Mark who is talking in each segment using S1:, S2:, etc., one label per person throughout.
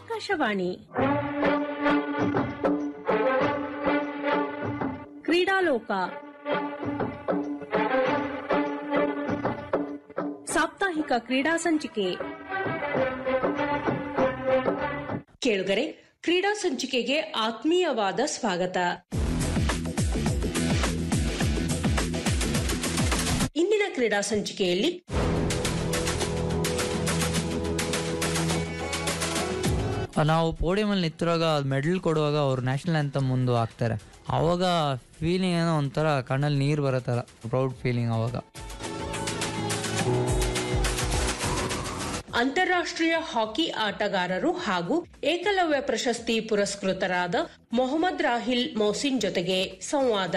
S1: ಆಕಾಶವಾಣಿ ಕ್ರೀಡಾಲೋಕ ಸಾಪ್ತಾಹಿಕ ಕ್ರೀಡಾ ಸಂಚಿಕೆ ಕೇಳುಗರೆ ಕ್ರೀಡಾ ಸಂಚಿಕೆಗೆ ಆತ್ಮೀಯವಾದ ಸ್ವಾಗತ ಇಂದಿನ ಕ್ರೀಡಾ ಸಂಚಿಕೆಯಲ್ಲಿ
S2: ನಾವು ಪೋಡಿಯಮಲ್ಲಿ ನಿಂತಿರುವಾಗ ಮೆಡಲ್ ಕೊಡುವಾಗ ಅವ್ರು ನ್ಯಾಷನಲ್ ಆ್ಯಂಥಮ್ ಮುಂದೆ ಹಾಕ್ತಾರೆ ಅವಾಗ ಫೀಲಿಂಗ್ ಏನೋ ಒಂಥರ ಕಣ್ಣಲ್ಲಿ ನೀರು ಬರೋ ಥರ ಪ್ರೌಡ್ ಫೀಲಿಂಗ್ ಅವಾಗ
S1: ಅಂತಾರಾಷ್ಟ್ರೀಯ ಹಾಕಿ ಆಟಗಾರರು ಹಾಗೂ ಏಕಲವ್ಯ ಪ್ರಶಸ್ತಿ ಪುರಸ್ಕೃತರಾದ ಮೊಹಮ್ಮದ್ ರಾಹಿಲ್ ಮೌಸಿನ್ ಜೊತೆಗೆ ಸಂವಾದ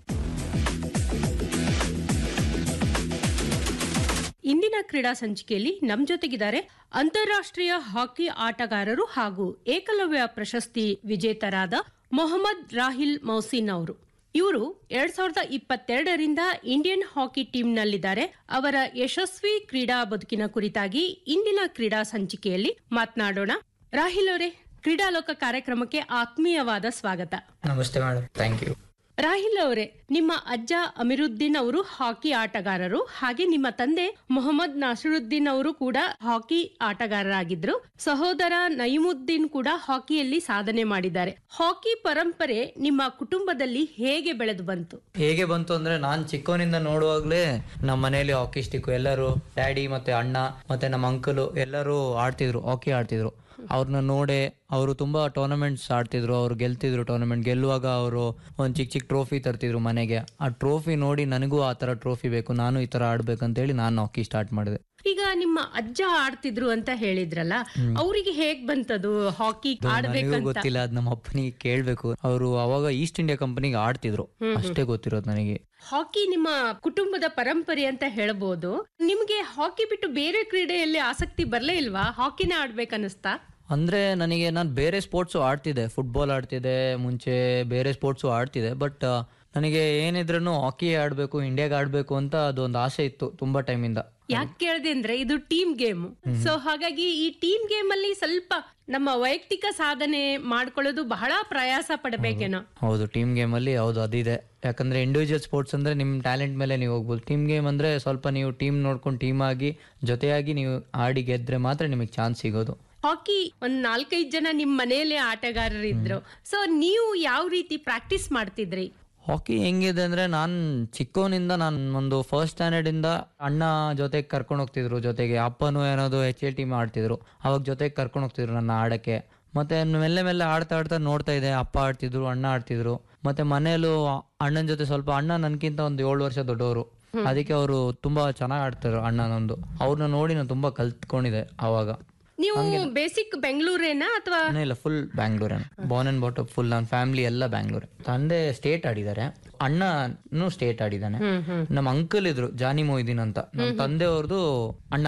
S1: ಇಂದಿನ ಕ್ರೀಡಾ ಸಂಚಿಕೆಯಲ್ಲಿ ನಮ್ ಜೊತೆಗಿದ್ದಾರೆ ಅಂತಾರಾಷ್ಟ್ರೀಯ ಹಾಕಿ ಆಟಗಾರರು ಹಾಗೂ ಏಕಲವ್ಯ ಪ್ರಶಸ್ತಿ ವಿಜೇತರಾದ ಮೊಹಮ್ಮದ್ ರಾಹಿಲ್ ಮೌಸಿನ್ ಅವರು ಇವರು ಎರಡ್ ಸಾವಿರದ ಇಪ್ಪತ್ತೆರಡರಿಂದ ಇಂಡಿಯನ್ ಹಾಕಿ ಟೀಮ್ನಲ್ಲಿದ್ದಾರೆ ಅವರ ಯಶಸ್ವಿ ಕ್ರೀಡಾ ಬದುಕಿನ ಕುರಿತಾಗಿ ಇಂದಿನ ಕ್ರೀಡಾ ಸಂಚಿಕೆಯಲ್ಲಿ ಮಾತನಾಡೋಣ ರಾಹಿಲ್ ಅವರೇ ಕ್ರೀಡಾಲೋಕ ಕಾರ್ಯಕ್ರಮಕ್ಕೆ ಆತ್ಮೀಯವಾದ ಸ್ವಾಗತ
S2: ನಮಸ್ತೆ ಮೇಡಮ್ ಥ್ಯಾಂಕ್ ಯು
S1: ರಾಹಿಲ್ ಅವರೇ ನಿಮ್ಮ ಅಜ್ಜ ಅಮಿರುದ್ದೀನ್ ಅವರು ಹಾಕಿ ಆಟಗಾರರು ಹಾಗೆ ನಿಮ್ಮ ತಂದೆ ಮೊಹಮ್ಮದ್ ನಾಸಿರುದ್ದೀನ್ ಅವರು ಕೂಡ ಹಾಕಿ ಆಟಗಾರರಾಗಿದ್ರು ಸಹೋದರ ನಯಿಮುದ್ದೀನ್ ಕೂಡ ಹಾಕಿಯಲ್ಲಿ ಸಾಧನೆ ಮಾಡಿದ್ದಾರೆ ಹಾಕಿ ಪರಂಪರೆ ನಿಮ್ಮ ಕುಟುಂಬದಲ್ಲಿ ಹೇಗೆ ಬೆಳೆದು ಬಂತು
S2: ಹೇಗೆ ಬಂತು ಅಂದ್ರೆ ನಾನು ಚಿಕ್ಕವನಿಂದ ನೋಡುವಾಗಲೇ ನಮ್ಮ ಮನೆಯಲ್ಲಿ ಹಾಕಿ ಸ್ಟಿಕ್ ಎಲ್ಲರೂ ಡ್ಯಾಡಿ ಮತ್ತೆ ಅಣ್ಣ ಮತ್ತೆ ನಮ್ಮ ಅಂಕಲು ಎಲ್ಲರೂ ಆಡ್ತಿದ್ರು ಹಾಕಿ ಆಡ್ತಿದ್ರು ಅವ್ರನ್ನ ನೋಡೆ ಅವರು ತುಂಬಾ ಟೂರ್ನಮೆಂಟ್ಸ್ ಆಡ್ತಿದ್ರು ಅವ್ರು ಗೆಲ್ತಿದ್ರು ಟೂರ್ನಮೆಂಟ್ ಗೆಲ್ಲುವಾಗ ಅವರು ಒಂದು ಚಿಕ್ಕ ಚಿಕ್ಕ ಟ್ರೋಫಿ ತರ್ತಿದ್ರು ಮನೆಗೆ ಆ ಟ್ರೋಫಿ ನೋಡಿ ನನಗೂ ಆ ತರ ಟ್ರೋಫಿ ಬೇಕು ನಾನು ಈ ತರ ಆಡ್ಬೇಕಂತೇಳಿ ನಾನು ಹಾಕಿ ಸ್ಟಾರ್ಟ್ ಮಾಡಿದೆ
S1: ಈಗ ನಿಮ್ಮ ಅಜ್ಜ ಆಡ್ತಿದ್ರು ಅಂತ ಹೇಳಿದ್ರಲ್ಲ ಅವರಿಗೆ ಹೇಗ್ ಬಂತದು ಹಾಕಿ
S2: ನನಗೂ
S1: ಆಡ್ಬೇಕಂತ
S2: ಗೊತ್ತಿಲ್ಲ ಅದ್ ನಮ್ಮ ಅಪ್ಪನಿಗೆ ಕೇಳ್ಬೇಕು ಅವರು ಅವಾಗ ಈಸ್ಟ್ ಇಂಡಿಯಾ ಕಂಪನಿಗೆ ಆಡ್ತಿದ್ರು ಅಷ್ಟೇ ಗೊತ್ತಿರೋದು ನನಗೆ
S1: ಹಾಕಿ ನಿಮ್ಮ ಕುಟುಂಬದ ಪರಂಪರೆ ಅಂತ ಹೇಳ್ಬೋದು ನಿಮ್ಗೆ ಹಾಕಿ ಬಿಟ್ಟು ಬೇರೆ ಕ್ರೀಡೆಯಲ್ಲಿ ಆಸಕ್ತಿ ಬರ್ಲೇ ಇಲ್ವಾ ಹಾಕಿನೇ ಆಡ್ಬೇಕನ್ನಿಸ್ತಾ
S2: ಅಂದ್ರೆ ನನಗೆ ನಾನು ಬೇರೆ ಸ್ಪೋರ್ಟ್ಸು ಆಡ್ತಿದ್ದೆ ಫುಟ್ಬಾಲ್ ಆಡ್ತಿದ್ದೆ ಮುಂಚೆ ಬೇರೆ ಸ್ಪೋರ್ಟ್ಸು ಆಡ್ತಿದ್ದೆ ಬಟ್ ನನಗೆ ಏನಿದ್ರೂ ಹಾಕಿ ಆಡಬೇಕು ಇಂಡಿಯಾಗೆ ಆಡಬೇಕು ಅಂತ ಅದೊಂದು ಆಸೆ ಇತ್ತು ತುಂಬಾ ಟೈಮಿಂದ
S1: ಯಾಕೆ ಕೇಳಿದೆ ಅಂದ್ರೆ ಇದು ಟೀಮ್ ಗೇಮ್ ಸೊ ಹಾಗಾಗಿ ಈ ಟೀಮ್ ಗೇಮ್ ಅಲ್ಲಿ ಸ್ವಲ್ಪ ನಮ್ಮ ವೈಯಕ್ತಿಕ ಸಾಧನೆ ಮಾಡ್ಕೊಳ್ಳೋದು ಬಹಳ ಪ್ರಯಾಸ ಪಡಬೇಕೇನೋ
S2: ಹೌದು ಟೀಮ್ ಗೇಮಲ್ಲಿ ಹೌದು ಅದಿದೆ ಯಾಕಂದ್ರೆ ಇಂಡಿವಿಜುವಲ್ ಸ್ಪೋರ್ಟ್ಸ್ ಅಂದ್ರೆ ನಿಮ್ಮ ಟ್ಯಾಲೆಂಟ್ ಮೇಲೆ ನೀವು ಹೋಗ್ಬೋದು ಟೀಮ್ ಗೇಮ್ ಅಂದ್ರೆ ಸ್ವಲ್ಪ ನೀವು ಟೀಮ್ ನೋಡ್ಕೊಂಡು ಟೀಮ್ ಆಗಿ ಜೊತೆಯಾಗಿ ನೀವು ಆಡಿ ಗೆದ್ರೆ ಮಾತ್ರ ನಿಮಗೆ ಚಾನ್ಸ್ ಸಿಗೋದು
S1: ಹಾಕಿ ಒಂದ್ ನಾಲ್ಕೈದು ಜನ ನಿಮ್ ಮನೆಯಲ್ಲೇ ಆಟಗಾರರಿದ್ರು ಸೊ ನೀವು ಯಾವ ರೀತಿ ಪ್ರಾಕ್ಟೀಸ್ ಮಾಡ್ತಿದ್ರಿ
S2: ಹಾಕಿ ಹೆಂಗಿದೆ ಅಂದ್ರೆ ನಾನ್ ಚಿಕ್ಕವನಿಂದ ನಾನು ಒಂದು ಫಸ್ಟ್ ಸ್ಟ್ಯಾಂಡರ್ಡ್ ಇಂದ ಅಣ್ಣ ಜೊತೆಗೆ ಕರ್ಕೊಂಡು ಹೋಗ್ತಿದ್ರು ಜೊತೆಗೆ ಅಪ್ಪನು ಏನಾದ್ರು ಎಚ್ ಎಲ್ ಟೀಮ್ ಆಡ್ತಿದ್ರು ಅವಾಗ ಜೊತೆಗೆ ಕರ್ಕೊಂಡು ಹೋಗ್ತಿದ್ರು ನನ್ನ ಆಡಕ್ಕೆ ಮತ್ತೆ ಮೆಲ್ಲೆ ಮೆಲ್ಲೆ ಆಡ್ತಾ ಆಡ್ತಾ ನೋಡ್ತಾ ಇದೆ ಅಪ್ಪ ಆಡ್ತಿದ್ರು ಅಣ್ಣ ಆಡ್ತಿದ್ರು ಮತ್ತೆ ಮನೆಯಲ್ಲೂ ಅಣ್ಣನ ಜೊತೆ ಸ್ವಲ್ಪ ಅಣ್ಣ ನನ್ಕಿಂತ ಒಂದು ಏಳು ವರ್ಷ ದೊಡ್ಡವರು ಅದಕ್ಕೆ ಅವರು ತುಂಬಾ ಚೆನ್ನಾಗಿ ಆಡ್ತಾರೆ ಅಣ್ಣನೊಂದು ಅವ್ರನ್ನ ನೋಡಿ ನಾನು ತುಂಬಾ ಕಲ್ತ್ಕೊಂಡಿದೆ ಅವಾಗ
S1: ನೀವು ಬೇಸಿಕ್ ಬೆಂಗಳೂರೇನಾ ಅಥವಾ
S2: ನಾನೇ ಇಲ್ಲ ಫುಲ್ ಬ್ಯಾಂಗ್ಳೂರೇ ಬೋರ್ನ್ ಅಂಡ್ ಬಾಟಪ್ ಫುಲ್ ನನ್ನ ಫ್ಯಾಮಿಲಿ ಎಲ್ಲ ಬ್ಯಾಂಗ್ಳೂರೇ ತಂದೆ ಸ್ಟೇಟ್ ಆಡಿದ್ದಾರೆ ಅಣ್ಣನು ಸ್ಟೇಟ್ ಆಡಿದ್ದಾನೆ ನಮ್ಮ ಅಂಕಲ್ ಇದ್ರು ಜಾನಿ ಮೊಯ್ದೀನ್ ಅಂತ ನಮ್ಮ ತಂದೆಯವ್ರದ್ದು ಅಣ್ಣ